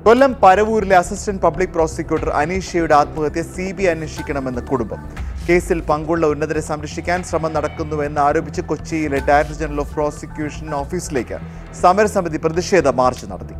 കൊല്ലം പരവൂരിലെ assistant public prosecutor അനീഷയുടെ ആത്മഹത്യ സി ബി ഐ അന്വേഷിക്കണമെന്ന് കുടുംബം കേസിൽ പങ്കുള്ള ഉന്നതരെ സംരക്ഷിക്കാൻ ശ്രമം നടക്കുന്നുവെന്ന് ആരോപിച്ച് കൊച്ചിയിലെ ഡയറക്ടർ ജനറൽ ഓഫ് പ്രോസിക്യൂഷൻ ഓഫീസിലേക്ക് സമരസമിതി പ്രതിഷേധ മാർച്ച് നടത്തി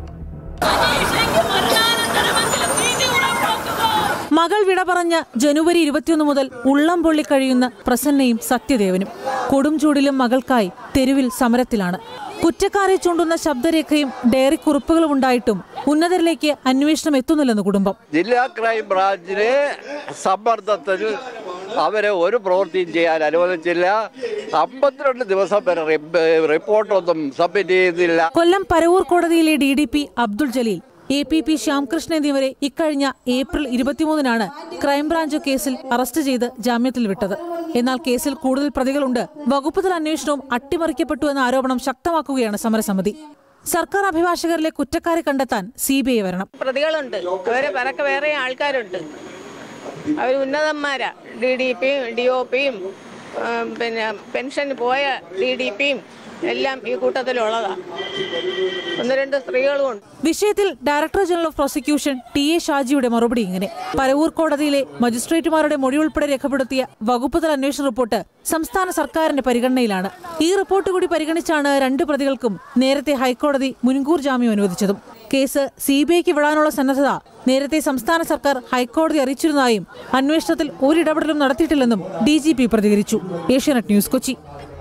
മകൾ വിട പറഞ്ഞ ജനുവരി ഇരുപത്തിയൊന്ന് മുതൽ ഉള്ളം പൊള്ളി കഴിയുന്ന പ്രസന്നയും സത്യദേവനും കൊടും ചൂടിലും മകൾക്കായി തെരുവിൽ സമരത്തിലാണ് കുറ്റക്കാരെ ചൂണ്ടുന്ന ശബ്ദരേഖയും ഡയറി കുറിപ്പുകളും ഉണ്ടായിട്ടും ഉന്നതരിലേക്ക് അന്വേഷണം എത്തുന്നില്ലെന്ന് കുടുംബം ജില്ലാ ക്രൈം ബ്രാഞ്ചിലെ സമ്മർദ്ദത്തിൽ അവരെ ഒരു പ്രവൃത്തിയും ചെയ്യാൻ അനുവദിച്ചില്ല അമ്പത്തിരണ്ട് ദിവസം വരെ റി- റിപ്പോർട്ടൊന്നും സബ്മിറ്റ് ചെയ്തില്ല കൊല്ലം പരവൂർ കോടതിയിലെ D D P Abdul Jaleel A P P Shyamkrishnan എന്നിവരെ ഇക്കഴിഞ്ഞ ഏപ്രിൽ ഇരുപത്തിമൂന്നിനാണ് ക്രൈംബ്രാഞ്ച് കേസിൽ അറസ്റ്റ് ചെയ്ത് ജാമ്യത്തിൽ വിട്ടത് എന്നാൽ കേസിൽ കൂടുതൽ പ്രതികളുണ്ട് വകുപ്പുതല അന്വേഷണവും അട്ടിമറിക്കപ്പെട്ടു എന്ന ആരോപണം ശക്തമാക്കുകയാണ് സമരസമിതി സർക്കാർ അഭിഭാഷകരിലെ കുറ്റക്കാരെ കണ്ടെത്താൻ സി ബി ഐ വരണം പ്രതികളുണ്ട് അവരെ പറക്കെ വേറെ ആൾക്കാരുണ്ട് അവർ ഉന്നതന്മാരാ ഡി ഡി പിയും ഡി ഒ പിയും പിന്നെ പെൻഷൻ പോയ ഡി ഡി പിയും എല്ലാം ഈ കൂട്ടത്തിലുള്ളതാ ഒന്ന് രണ്ട് സ്ത്രീകളും ഉണ്ട് വിഷയത്തിൽ director general of prosecution T A ഷാജിയുടെ മറുപടി ഇങ്ങനെ പരവൂർ കോടതിയിലെ മജിസ്ട്രേറ്റുമാരുടെ മൊഴി ഉൾപ്പെടെ രേഖപ്പെടുത്തിയ വകുപ്പുതല അന്വേഷണ റിപ്പോർട്ട് സംസ്ഥാന സർക്കാരിന്റെ പരിഗണനയിലാണ് ഈ റിപ്പോർട്ട് കൂടി പരിഗണിച്ചാണ് രണ്ട് പ്രതികൾക്കും നേരത്തെ ഹൈക്കോടതി മുൻകൂർ ജാമ്യം അനുവദിച്ചതും കേസ് സി ബി ഐക്ക് വിടാനുള്ള സന്നദ്ധത നേരത്തെ സംസ്ഥാന സർക്കാർ ഹൈക്കോടതി അറിയിച്ചിരുന്നതായും അന്വേഷണത്തിൽ ഒരിടപെടലും നടത്തിയിട്ടില്ലെന്നും ഡി ജി പി പ്രതികരിച്ചു ഏഷ്യാനെറ്റ് ന്യൂസ് കൊച്ചി